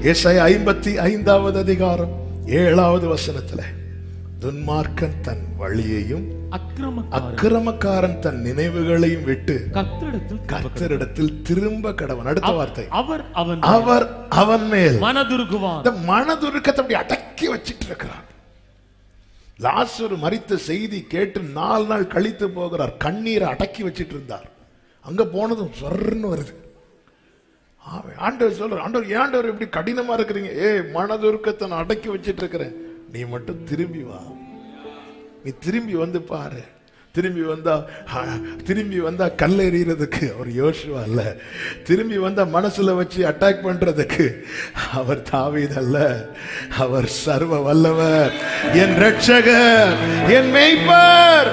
ஏசாயா ஐம்பத்தி ஐந்தாவது அதிகாரம் ஏழாவது வசனத்துல துன்மார்க்கன் தன் வழியையும் அக்கிரமக்காரன் அக்கிரமக்காரன் தன் நினைவுகளையும் விட்டு கர்த்தரிடத்தில் கர்த்தரிடத்தில் திரும்ப கடவன் அடுத்த வார்த்தை அவர் அவன் அவர் அவன் மேல் மனதுருகுவான் இந்த மனதுருக்கத்தை அப்படி அடக்கி வச்சிட்டு இருக்கிறார் லாசரு மரித்த செய்தி கேட்டு நாலு நாள் கழித்து போகிறார் கண்ணீரை அடக்கி வச்சிட்டு இருந்தார் அங்க போனதும் சொர்ன்னு வருது ஆமென். ஆண்டவர் சொல்ற ஆண்டவர் ஏன் ஆண்டவர் இப்படி கடினமா இருக்கிறீங்க ஏ மனதுருக்கத்தை நான் அடக்கி வச்சிட்டு இருக்கிறேன் நீ மட்டும் திரும்பி வா நீ திரும்பி வந்து பாரு திரும்பி வந்தா ஆ, திரும்பி வந்தா கல் எறியறதுக்கு அவர் யோசுவா அல்ல திரும்பி வந்தா மனசுல வச்சு அட்டாக் பண்றதுக்கு அவர் தாவீது அல்ல அவர் சர்வ வல்லவர் என் ரட்சகர் என் மேய்ப்பர்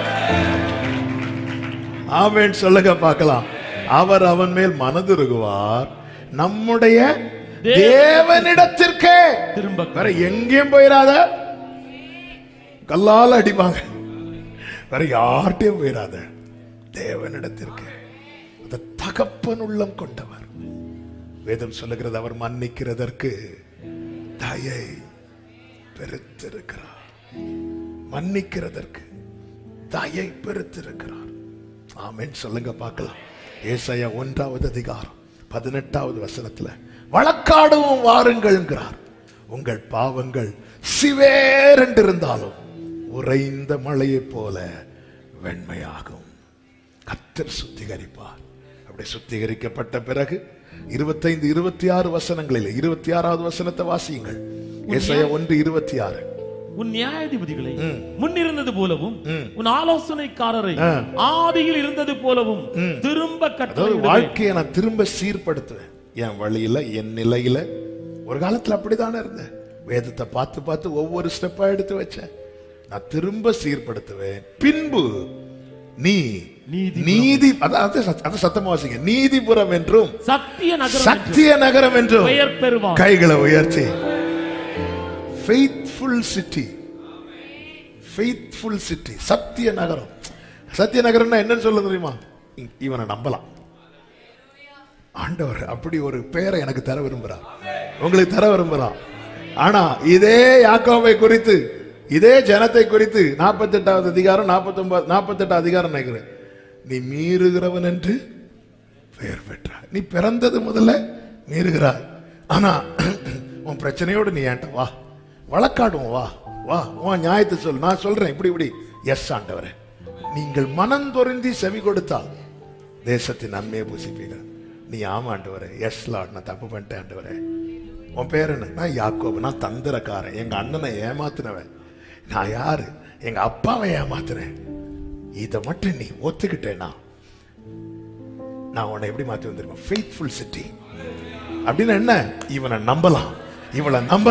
ஆமென் சொல்லுங்க பார்க்கலாம் அவர் அவன் மேல் மனதுருகுவார் நம்முடைய தேவனிடத்திற்கே திரும்ப வேற எங்கேயும் போயிடாத கல்லால அடிப்பாங்க வேற யார்கிட்டயும் போயிடாத தேவனிடத்திற்கு அந்த தகப்பன் உள்ளம் கொண்டவர் வேதம் சொல்லுகிறது அவர் மன்னிக்கிறதற்கு தயை பெருத்திருக்கிறார் மன்னிக்கிறதற்கு தயை பெருத்திருக்கிறார் ஆமென் சொல்லுங்க பார்க்கலாம் ஏசாயா ஒன்றாவது அதிகாரம் பதினெட்டாவது வசனத்துல வழக்காடவும் வாருங்கள்ங்கிறார் உங்கள் பாவங்கள் சிவேரென்றிருந்தாலும் உறைந்த மழையைப் போல வெண்மையாகும் கத்தர் சுத்திகரிப்பார் அப்படி சுத்திகரிக்கப்பட்ட பிறகு இருபத்தைந்து இருபத்தி ஆறு வசனங்களில் இருபத்தி ஆறாவது வசனத்தை வாசியுங்கள் ஏசாயா ஒன்று இருபத்தி ஆறு உன் நியாயாதிபதிகளை முன்னிருந்தது போலவும் உன் ஆலோசனைக்காரரை ஆ. ஆதியில் இருந்தது போலவும் திரும்ப அதாவது கட்டளை வாழ்க்கையை நான் திரும்ப சீர்படுத்துவேன் என் வழியில என் நிலையில ஒரு காலத்துல அப்படித்தானே இருந்தேன் வேதத்தை பார்த்து பார்த்து ஒவ்வொரு ஸ்டெப்பா எடுத்து வச்சேன் நான் திரும்ப சீர்படுத்துவேன் பின்பு நீ நீதிபுரம். நீதி அதாவது அது சத்தமா வாசிங்க நீதிபுரம் என்றும் சத்திய நகரம் என்று சத்திய நகரம் என்றும் பெயர் பெறுவான் கைகளை உயர்த்தி ஃபெய்த்ஃபுல் சிட்டி ஃபெய்த்ஃபுல் சிட்டி சத்திய நகரம் சத்திய நகரம்னா என்னன்னு சொல்ல தெரியுமா இ- இவனை நம்பலாம் ஆண்டவர் அப்படி ஒரு பெயரை எனக்கு தர விரும்புறார் உங்களுக்கு தர விரும்புறான் ஆனா இதே யாக்கோவை குறித்து இதே ஜனத்தை குறித்து நாற்பத்தி எட்டாவது அதிகாரம் நாற்பத்தி ஒன்பது நாற்பத்தி எட்டாவது அதிகாரம் நினைக்கிறேன் நீ மீறுகிறவன் என்று பெயர் பெற்றாய் நீ பிறந்தது முதல்ல மீறுகிறாய் ஆனா உன் பிரச்சனையோடு நீ ஏன்ட்ட வா வழக்காடுவோம் வா வா உன் நியாயத்தை சொல் நான் சொல்றேன் இப்படி இப்படி எஸ் ஆண்டவரே நீங்கள் மனம் தொருந்தி செவி கொடுத்தால் தேசத்தின் நன்மையை பூசிப்பீர்கள் நீ ஆமா ஆண்டவரே எஸ் லார்ட் நான் தப்பு பண்ணிட்டேன் ஆண்டவரே உன் பேர் என்ன நான் யாக்கோபு நான் தந்திரக்காரன் எங்க அண்ணனை ஏமாத்தினவன் நான் யாரு எங்க அப்பாவை ஏமாத்தினேன் இதை மட்டும் நீ ஒத்துக்கிட்டேனா நான் உன்னை எப்படி மாத்தி வந்திருப்பேன் ஃபெய்த்ஃபுல் சிட்டி அப்படின்னு என்ன இவனை நம்பலாம் இவளை நம்ப